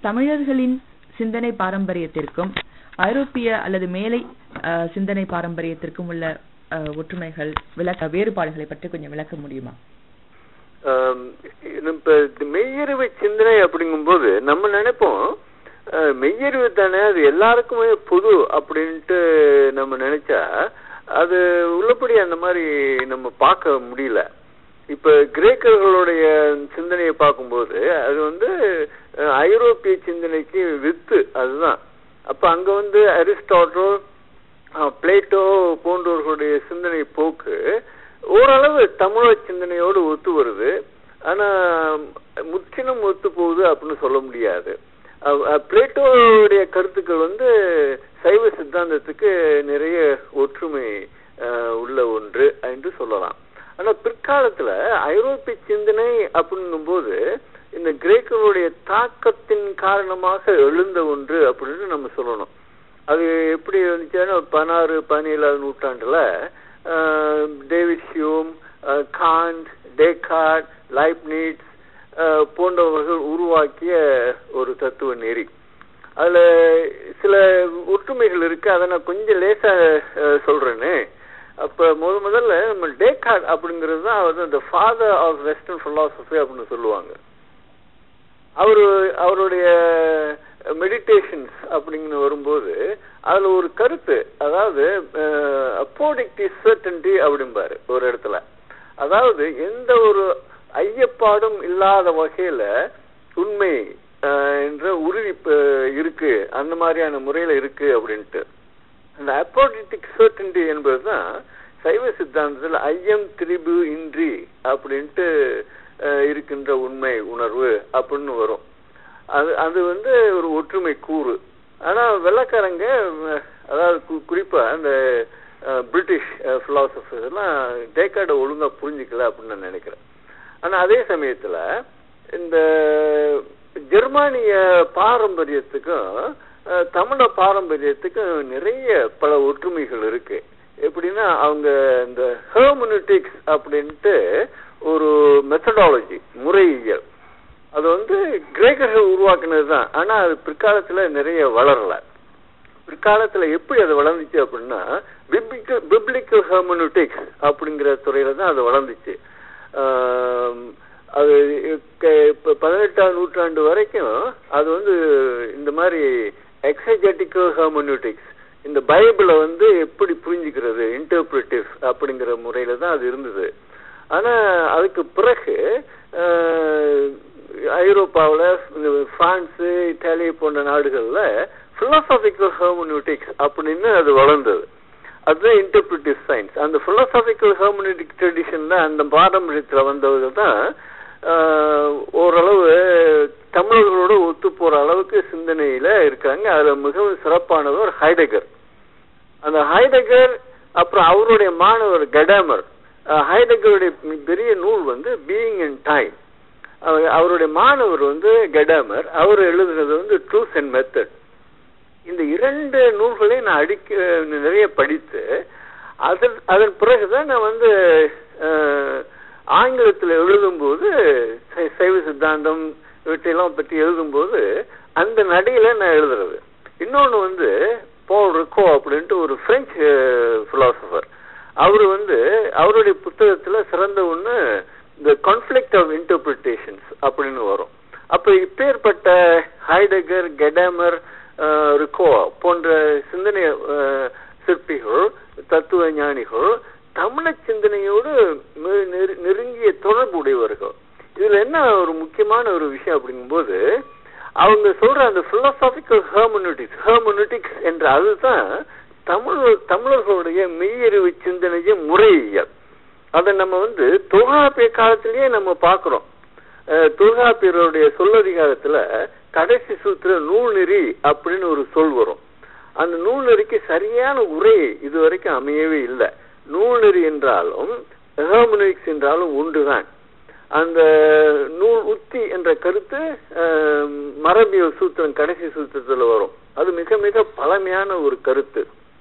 தமிழர்களின் சிந்தனை பாரம்பரியத்திற்கும் ஐரோப்பிய அல்லது மேலை அஹ், சிந்தனை பாரம்பரியத்திற்கும் உள்ள அஹ், ஒற்றுமைகள் விளக்க வேறுபாடுகளை பற்றி கொஞ்சம் விளக்க முடியுமா ஆம், இப்ப இந்த மெய்யறிவு சிந்தனை அப்படிங்கும்போது நம்ம நினைப்போம் அஹ், மெய்யறிவு தானே அது எல்லாருக்குமே பொது அப்படின்ட்டு நம்ம நினைச்சா அது உள்ளபடி அந்த மாதிரி நம்ம பார்க்க முடியல இப்ப கிரேக்கர்களுடைய சிந்தனையை பார்க்கும்போது அது வந்து அஹ், ஐரோப்பிய சிந்தனைக்கு வித்து அதுதான் அப்ப அங்க வந்து அரிஸ்டாட்டல் அஹ், பிளேட்டோ போன்றவர்களுடைய சிந்தனை போக்கு ஓரளவு தமிழ சிந்தனையோடு ஒத்து வருது ஆனா முற்றிலும் ஒத்து போகுது அப்படின்னு சொல்ல முடியாது அஹ் அஹ் பிளேட்டோவுடைய கருத்துக்கள் வந்து சைவ சித்தாந்தத்துக்கு நிறைய ஒற்றுமை அஹ், உள்ள ஒன்று என்று சொல்லலாம் ஆனா பிற்காலத்துல ஐரோப்பிய சிந்தனை அப்படிங்கும்போது இந்த கிரேக்கருடைய தாக்கத்தின் காரணமாக எழுந்த ஒன்று அப்படின்னு நம்ம சொல்லணும் அது எப்படி வந்துச்சுன்னா பதினாறு பதினேழாவது நூற்றாண்டுல ஆஹ், டேவிட் ஹியூம் ஆஹ், காண்ட் டேகார்ட் லைப்னிட்ஸ் ஆஹ், போன்றவர்கள் உருவாக்கிய ஒரு தத்துவ நெறி அதுல சில ஒற்றுமைகள் இருக்கு அதை நான் கொஞ்சம் லேசா ஆஹ், சொல்றேனே அப்ப முத முதல்ல நம்ம டேகார்ட் அப்படிங்கிறது தான் அவர் இந்த ஃபாதர் ஆஃப் வெஸ்டர்ன் philosophy அப்படின்னு சொல்லுவாங்க அவரு அவருடைய மெடிடேஷன்ஸ் அப்படிங்கன்னு வரும்போது அதுல ஒரு கருத்து அதாவது அப்போடிக்டி சர்டன்டி அப்படிம்பாரு ஒரு இடத்துல அதாவது எந்த ஒரு ஐயப்பாடும் இல்லாத வகையில உண்மை அஹ், என்ற உறுதி அஹ், இருக்கு அந்த மாதிரியான முறையில இருக்கு அப்படின்ட்டு அந்த அப்போடிட்டிக் சர்டன்டி என்பதுதான் சைவ சித்தாந்தத்தில் ஐயம் திரிபு இன்றி அப்படின்ட்டு அஹ், இருக்கின்ற உண்மை உணர்வு அப்படின்னு வரும் அது அது வந்து ஒரு ஒற்றுமை கூறு ஆனா வெள்ளக்காரங்க அஹ், அதாவது கு- குறிப்பா அந்த அஹ், பிரிட்டிஷ் பிலாசபர்ஸ் எல்லாம் டேக்கார்டை ஒழுங்கா புரிஞ்சுக்கல அப்படின்னு நான் நினைக்கிறேன் ஆனா அதே சமயத்துல இந்த ஜெர்மானிய பாரம்பரியத்துக்கும் அஹ், தமிழ பாரம்பரியத்துக்கும் நிறைய பல ஒற்றுமைகள் இருக்கு எப்படின்னா அவங்க இந்த ஹெர்மனிட்டிக்ஸ் அப்படின்ட்டு ஒரு மெத்தடாலஜி முறையியல் அது வந்து கிரேக்கர்கள் உருவாக்குனது தான் ஆனா அது பிற்காலத்துல நிறைய வளரல பிற்காலத்துல எப்படி அது வளர்ந்துச்சு அப்படின்னா பிப்ளிக்கல் பிப்ளிக்கல் ஹெர்மனுட்டிக்ஸ் அப்படிங்கிற துறையில தான் அது வளர்ந்துச்சு ஆம், அது க- இப்ப பதினெட்டாம் நூற்றாண்டு வரைக்கும் அது வந்து இந்த மாதிரி எக்ஸஜெட்டிக்கல் ஹெர்மனுட்டிக்ஸ் இந்த பைபிளை வந்து எப்படி புரிஞ்சுக்கிறது இன்டர்பிரிட்டிவ் அப்படிங்கிற முறையில தான் அது இருந்தது ஆனா அதுக்கு பிறகு அஹ், ஐரோப்பாவுல இந்த பிரான்ஸ் இத்தாலி போன்ற நாடுகள்ல பிலாசாபிக்கல் ஹெர்மனூட்டிக்ஸ் அப்படின்னு அது வளர்ந்தது அதுதான் இன்டர்பிரிட்டிவ் சயின்ஸ் அந்த பிலாசாபிக்கல் ஹெர்மனூட்டிக் ட்ரெடிஷன்ல அந்த பாரம்பரியத்துல வந்தவங்க தான் ஆஹ், ஓரளவு தமிழர்களோட ஒத்து போற அளவுக்கு சிந்தனையில இருக்காங்க அதுல மிகவும் சிறப்பானவர் ஹைடகர் அந்த ஹைடகர் அப்புறம் அவருடைய மாணவர் கடாமர் அஹ், ஹைடகருடைய பெரிய நூல் வந்து பீயிங் இன் டைம் அவருடைய மாணவர் வந்து கடாமர் அவர் எழுதுனது வந்து ட்ரூஸ் அண்ட் மெத்தட் இந்த இரண்டு நூல்களையும் நான் அடிக்க நிறைய படித்து அதன் அதன் பிறகுதான் நான் வந்து அஹ், ஆங்கிலத்தில் எழுதும்போது சை- சைவ சித்தாந்தம் இவற்றையெல்லாம் பற்றி எழுதும்போது அந்த நடையில நான் எழுதுறது இன்னொன்னு வந்து போல் ரிக்கோ அப்படின்ட்டு ஒரு பிரெஞ்சு பிலாசபர் அவர் வந்து அவருடைய புத்தகத்துல சிறந்த ஒண்ணு இந்த கான்ஃபிளிக்ட் ஆஃப் இன்டர்பிரிட்டேஷன்ஸ் அப்படின்னு வரும் அப்ப இப்பேற்பட்ட ஹைடகர் கெடாமர் அஹ், ரிக்கோ போன்ற சிந்தனை அஹ், சிற்பிகள் தத்துவ ஞானிகள் தமிழ சிந்தனையோடு நெ- நெரு- நெருங்கிய தொடர்பு உடையவர்கள் இதுல என்ன ஒரு முக்கியமான ஒரு விஷயம் அப்படிங்கும்போது அவங்க சொல்ற அந்த பிலோசாபிக்கல் ஹெர்மனுட்டிக்ஸ் ஹெர்மனுட்டிக்ஸ் என்ற அதுதான் தமிழ் தமிழர்களுடைய மெய்யறிவு சிந்தனைய முறையியல் அதை நம்ம வந்து தொல்காப்பிய காலத்திலேயே நம்ம பார்க்கிறோம் அஹ், தொல்காப்பியருடைய சொல்லதிகாரத்துல கடைசி சூத்திர நூல்நெறி அப்படின்னு ஒரு சொல் வரும் அந்த நூல்நெறிக்கு சரியான உரை இதுவரைக்கும் அமையவே இல்லை நூல்நெறி என்றாலும் ஹெர்மனிக்ஸ் என்றாலும் ஒன்றுதான் அந்த நூல் உத்தி என்ற கருத்து அஹ், மரபியல் சூத்திரம் கடைசி சூத்திரத்துல வரும் அது மிக மிக பழமையான ஒரு கருத்து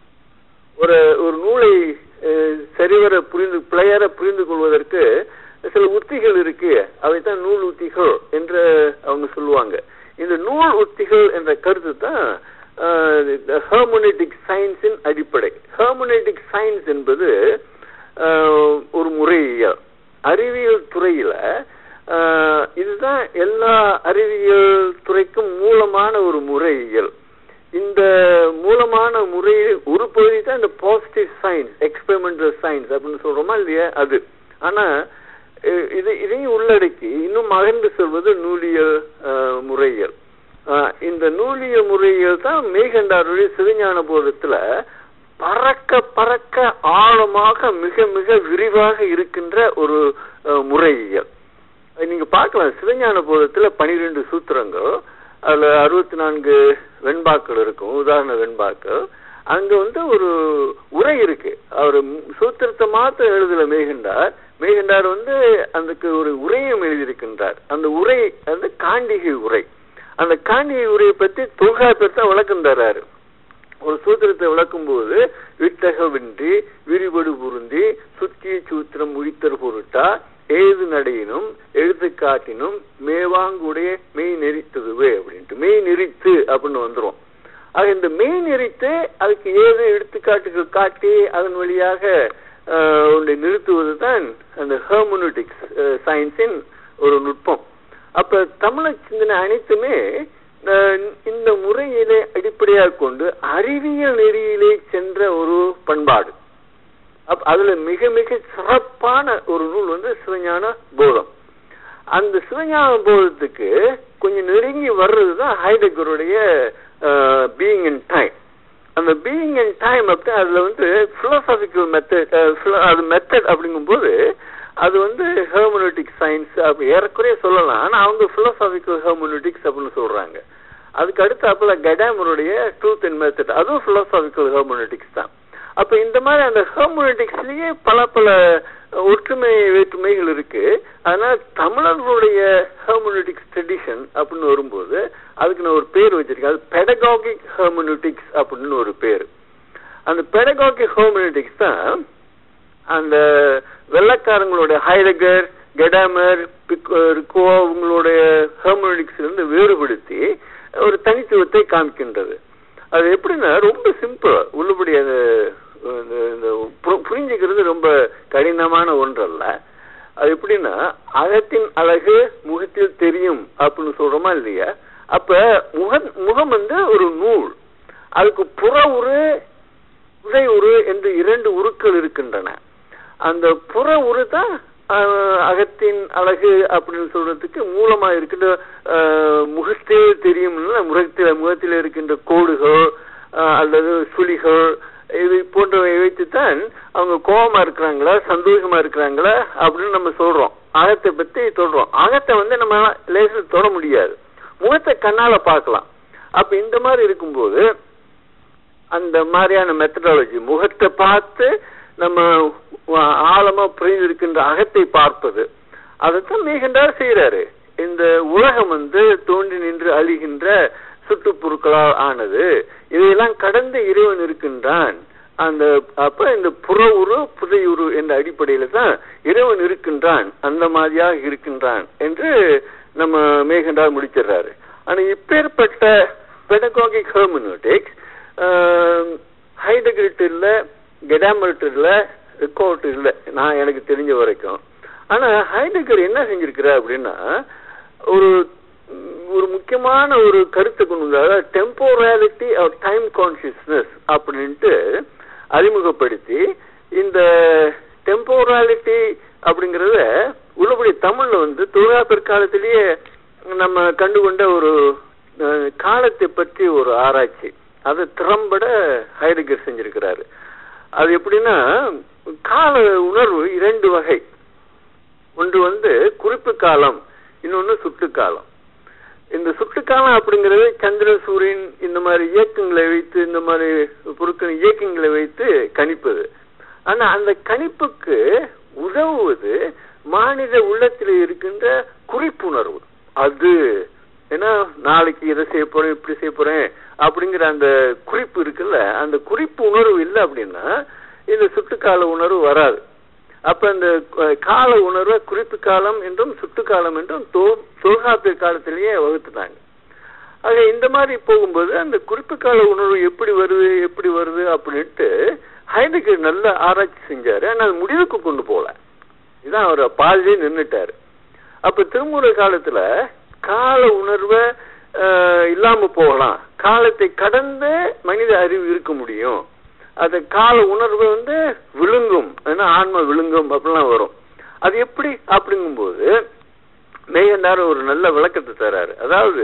ஒரு ஒரு நூலை அஹ், சரிவர புரிந்து பிழையற புரிந்து கொள்வதற்கு சில உத்திகள் இருக்கு அவைதான் நூல் உத்திகள் என்று அவங்க சொல்லுவாங்க இந்த நூல் உத்திகள் என்ற கருத்து தான் ஹெர்மோனெட்டிக் சயின்ஸின் அடிப்படை ஹெர்மோனெட்டிக் சயின்ஸ் என்பது ஆஹ், ஒரு முறையியல் அறிவியல் துறையில ஆஹ், இதுதான் எல்லா அறிவியல் துறைக்கும் மூலமான ஒரு முறையியல் இந்த மூலமான முறை ஒரு பகுதி தான் இந்த பாசிட்டிவ் சயின்ஸ் எக்ஸ்பெரிமெண்டல் சயின்ஸ் அப்படின்னு சொல்றோமா இல்லையா அது ஆனா இ- இது இதையும் உள்ளடக்கி இன்னும் மகந்து சொல்வது நூலியல் ஆஹ், முறையியல் ஆஹ், இந்த நூலியல் முறையியல் தான் மேகண்டாருடைய சிவஞான போதத்துல பறக்க பறக்க ஆழமாக மிக மிக விரிவாக இருக்கின்ற ஒரு ஆஹ், முறையியல் நீங்க பார்க்கலாம் சிவஞான போதத்துல பனிரெண்டு சூத்திரங்கள் அதுல அறுபத்தி நான்கு வெண்பாக்கள் இருக்கும் உதாரண வெண்பாக்கள் அங்க வந்து ஒரு உரை இருக்கு அவர் சூத்திரத்தை மாத்திரம் எழுதல மேகண்டார் மேகண்டார் வந்து அதுக்கு ஒரு உரையும் எழுதியிருக்கின்றார் அந்த உரை வந்து காண்டிகை உரை அந்த காண்டிகை உரையை பத்தி தொல்காப்பியர் தான் விளக்கம் தர்றாரு ஒரு சூத்திரத்தை விளக்கும் போது விட்டகவின்றி விரிபடு பொருந்தி சுத்திய சூத்திரம் உயித்தர் பொருட்டா ஏது நடையினும் எழுத்து காட்டினும் மேவாங்குடைய மெய் நெறித்ததுவே அப்படின்ட்டு மெய் நெறித்து அப்படின்னு வந்துரும் ஆக இந்த மெய் நெறித்து அதுக்கு ஏது எடுத்துக்காட்டுகள் காட்டி அதன் வழியாக ஆஹ், ஒன்றை நிறுத்துவது தான் அந்த ஹெர்மோனட்டிக்ஸ் சயின்ஸின் ஒரு நுட்பம் அப்ப தமிழ் சிந்தனை அனைத்துமே அஹ், இந்த முறையிலே அடிப்படையாக கொண்டு அறிவியல் நெறியிலே சென்ற ஒரு பண்பாடு அப்ப அதுல மிக மிக சிறப்பான ஒரு நூல் வந்து சிவஞான போதம் அந்த சிவஞான போதத்துக்கு கொஞ்சம் நெருங்கி வர்றதுதான் ஹைடகருடைய பீயிங் இன் டைம் அந்த பீயிங் இன் டைம் அப்படி அதுல வந்து பிலோசாபிக்கல் மெத்தட் அது மெத்தட் அப்படிங்கும்போது அது வந்து ஹெர்மோனட்டிக் சயின்ஸ் அப்படி ஏறக்குறைய சொல்லலாம் ஆனா அவங்க பிலோசாபிக்கல் ஹெர்மோனட்டிக்ஸ் அப்படின்னு சொல்றாங்க அதுக்கு அடுத்தாப்புல கடாமருடைய ட்ரூத் அண்ட் மெத்தட் அதுவும் பிலோசாபிக்கல் ஹெர்மோனட்டிக்ஸ் தான் அப்ப இந்த மாதிரி அந்த ஹெர்மோனட்டிக்ஸ்லயே பல பல ஒற்றுமை வேற்றுமைகள் இருக்கு அதனால தமிழர்களுடைய ஹெர்மோனட்டிக்ஸ் ட்ரெடிஷன் அப்படின்னு வரும்போது அதுக்கு நான் ஒரு பேர் வச்சிருக்கேன் அது பெடகாகிக் ஹெர்மோனட்டிக்ஸ் அப்படின்னு ஒரு பேர் அந்த பெடகாகிக் ஹெர்மோனட்டிக்ஸ் தான் அந்த வெள்ளக்காரங்களுடைய ஹைடகர் கெடாமர் ரிக்கோ அவங்களுடைய ஹெர்மோனட்டிக்ஸ்ல இருந்து வேறுபடுத்தி ஒரு தனித்துவத்தை காமிக்கின்றது அது எப்படின்னா ரொம்ப சிம்பிள் உள்ளபடி அது இந்த- இந்த பு- புரிஞ்சுக்கிறது ரொம்ப கடினமான ஒன்றல்ல அது எப்படின்னா அகத்தின் அழகு முகத்தில் தெரியும் அப்படின்னு சொல்றோமா இல்லையா அப்ப முக முகம் வந்து ஒரு நூல் அதுக்கு புற உரு புதை உரு என்று இரண்டு உருக்கள் இருக்கின்றன அந்த புற உரு தான் ஆஹ், அகத்தின் அழகு அப்படின்னு சொல்றதுக்கு மூலமா இருக்கின்ற ஆஹ், முகத்தே தெரியும் முகத்தில் முகத்தில் இருக்கின்ற கோடுகள் ஆஹ், அல்லது சுழிகள் இது போன்றவை வைத்துத்தான் அவங்க கோபமா இருக்கிறாங்களா சந்தோஷமா இருக்கிறாங்களா அப்படின்னு நம்ம சொல்றோம் அகத்தை பத்தி சொல்றோம் அகத்தை வந்து நம்ம லேசில் தொட முடியாது முகத்தை கண்ணால பார்க்கலாம் அப்ப இந்த மாதிரி இருக்கும்போது அந்த மாதிரியான மெத்தடாலஜி முகத்தை பார்த்து நம்ம வ- ஆழமா புரிந்திருக்கின்ற அகத்தை பார்ப்பது அதைத்தான் மேகண்டார் செய்யறாரு இந்த உலகம் வந்து தோன்றி நின்று அழிகின்ற சுட்டுப்பொருட்களால் ஆனது இதையெல்லாம் கடந்து இறைவன் இருக்கின்றான் அந்த அப்ப இந்த புற உரு புதையுரு என்ற அடிப்படையில தான் இறைவன் இருக்கின்றான் அந்த மாதிரியாக இருக்கின்றான் என்று நம்ம மேகண்டார் முடிச்சிடுறாரு ஆனா இப்பேற்பட்ட பெடகாகிக் ஹெர்மனோட்டிக்ஸ் ஹைடகிரிட் இல்ல கெடாமர்ட் இல்ல ரிக்கோர்ட் இல்ல நான் எனக்கு தெரிஞ்ச வரைக்கும் ஆனா ஹைடகர் என்ன செஞ்சிருக்கிறார் அப்படின்னா ஒரு ஒரு முக்கியமான ஒரு கருத்தை கொண்டு வந்தார் டெம்போராலிட்டி ஆஃப் டைம் கான்சியஸ்னஸ் அப்படின்ட்டு அறிமுகப்படுத்தி இந்த டெம்போராலிட்டி அப்படிங்கறத உள்ளபடி தமிழ்ல வந்து தொழிலாளர் காலத்திலேயே நம்ம கண்டுகொண்ட ஒரு அஹ், காலத்தை பற்றி ஒரு ஆராய்ச்சி அதை திறம்பட ஹைடகர் செஞ்சிருக்கிறாரு அது எப்படின்னா கால உணர்வு இரண்டு வகை ஒன்று வந்து குறிப்பு காலம் இன்னொன்னு சுட்டு காலம் இந்த சுட்டு காலம் அப்படிங்கிறது சந்திர சூரியன் இந்த மாதிரி இயக்கங்களை வைத்து இந்த மாதிரி பொருட்கள் இயக்கங்களை வைத்து கணிப்பது ஆனா அந்த கணிப்புக்கு உதவுவது மாநில உள்ளத்தில் இருக்கின்ற குறிப்புணர்வு அது ஏன்னா நாளைக்கு இதை செய்ய போறேன் இப்படி செய்ய போறேன் அப்படிங்கிற அந்த குறிப்பு இருக்குல்ல அந்த குறிப்பு உணர்வு இல்லை அப்படின்னா இந்த சுட்டுக்கால உணர்வு வராது அப்ப இந்த அஹ், கால உணர்வை குறிப்பு காலம் என்றும் சுட்டு காலம் என்றும் தொ- தொல்காப்பிய காலத்திலேயே வகுத்துட்டாங்க ஆக இந்த மாதிரி போகும்போது அந்த குறிப்பு கால உணர்வு எப்படி வருது எப்படி வருது அப்படின்ட்டு ஹைனுக்கு நல்ல ஆராய்ச்சி செஞ்சாரு ஆனா அது முடிவுக்கு கொண்டு போகல இதான் அவர் பாதிலே நின்னுட்டாரு அப்ப திருமூல காலத்துல கால உணர்வை ஆஹ், இல்லாம போகலாம் காலத்தை கடந்து மனித அறிவு இருக்க முடியும் அது கால உணர்வு வந்து விழுங்கும் ஏன்னா ஆன்மா விழுங்கும் அப்படிலாம் வரும் அது எப்படி அப்படிங்கும்போது மேகண்டார் ஒரு நல்ல விளக்கத்தை தராரு அதாவது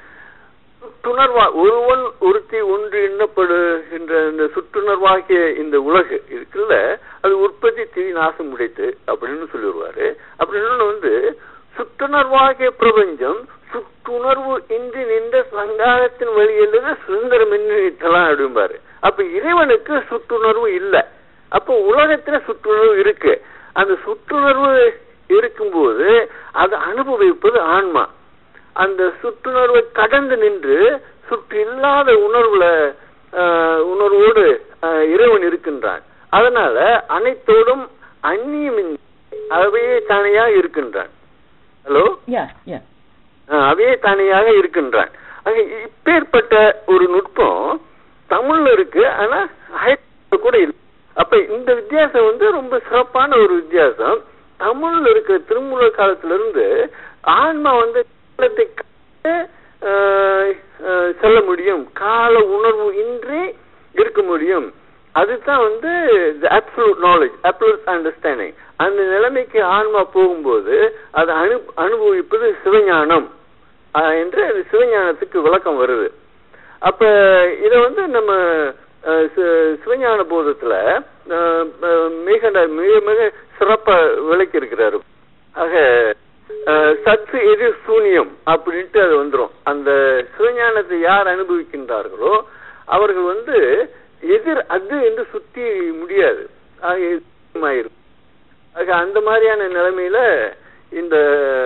சுற்றுணர்வா ஒருவன் ஒருத்தி ஒன்று எண்ணப்படுகின்ற இந்த சுற்றுணர்வாகிய இந்த உலகு இருக்குல்ல அது உற்பத்தி திரி நாசம் உடைத்து அப்படின்னு சொல்லிடுவாரு அப்படி இன்னொன்னு வந்து சுற்றுணர்வாகிய பிரபஞ்சம் சுற்றுணர்வு இன்றி நின்ற சங்காரத்தின் வழியில் சுதந்திரம் நிற்றலாம் அப்படிம்பாரு அப்ப இறைவனுக்கு சுற்றுணர்வு இல்லை அப்போ உலகத்துல சுற்றுணர்வு இருக்கு அந்த சுற்றுணர்வு இருக்கும்போது அதை அனுபவிப்பது ஆன்மா அந்த சுற்றுணர்வை கடந்து நின்று சுற்று இல்லாத உணர்வுல ஆஹ், உணர்வோடு ஆஹ், இறைவன் இருக்கின்றான் அதனால அனைத்தோடும் அந்நியமின்றி அவையே தானையாக இருக்கின்றான் ஹலோ யா யா அவையே தானையாக இருக்கின்றான் ஆக இப்பேற்பட்ட ஒரு நுட்பம் தமிழ்ல இருக்கு ஆனா ஹைதராபாத்ல கூட இல்லை அப்ப இந்த வித்தியாசம் வந்து ரொம்ப சிறப்பான ஒரு வித்தியாசம் தமிழ்ல இருக்கிற திருமூல காலத்துல இருந்து ஆன்மா வந்து காலத்தை கடந்து, ஆஹ், ஆஹ், செல்ல முடியும் கால உணர்வு இன்றி இருக்க முடியும் அதுதான் வந்து அப்சல்யூட் நாலேஜ் அப்சல்யூட் அண்டர்ஸ்டாண்டிங் அந்த நிலைமைக்கு ஆன்மா போகும்போது அதை அனு அனுபவிப்பது சிவஞானம் ஆஹ், என்று அது சிவஞானத்துக்கு விளக்கம் வருது அப்ப இத வந்து நம்ம அஹ், சி- சிவஞான போதத்துல அஹ், அஹ், மிக ந- மிக மிக சிறப்பா விளக்கி இருக்கிறாரு ஆக அஹ், சத்து எது சூனியம் அப்படின்ட்டு அது வந்துரும் அந்த சிவஞானத்தை யார் அனுபவிக்கின்றார்களோ அவர்கள் வந்து எதிர் அது என்று சுத்தி முடியாது ஆக எதிர்மாயிரும். ஆக அந்த மாதிரியான நிலைமையில இந்த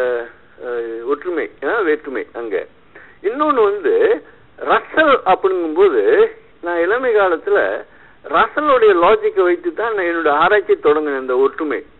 அஹ், ஒற்றுமை அஹ், வேற்றுமை அங்க இன்னொன்னு வந்து ரசல் அப்படிங்கும்போது நான் இளமை காலத்துல ரசலுடைய லாஜிக்கை வைத்து தான் நான் என்னோட ஆராய்ச்சி தொடங்கினேன் இந்த ஒற்றுமை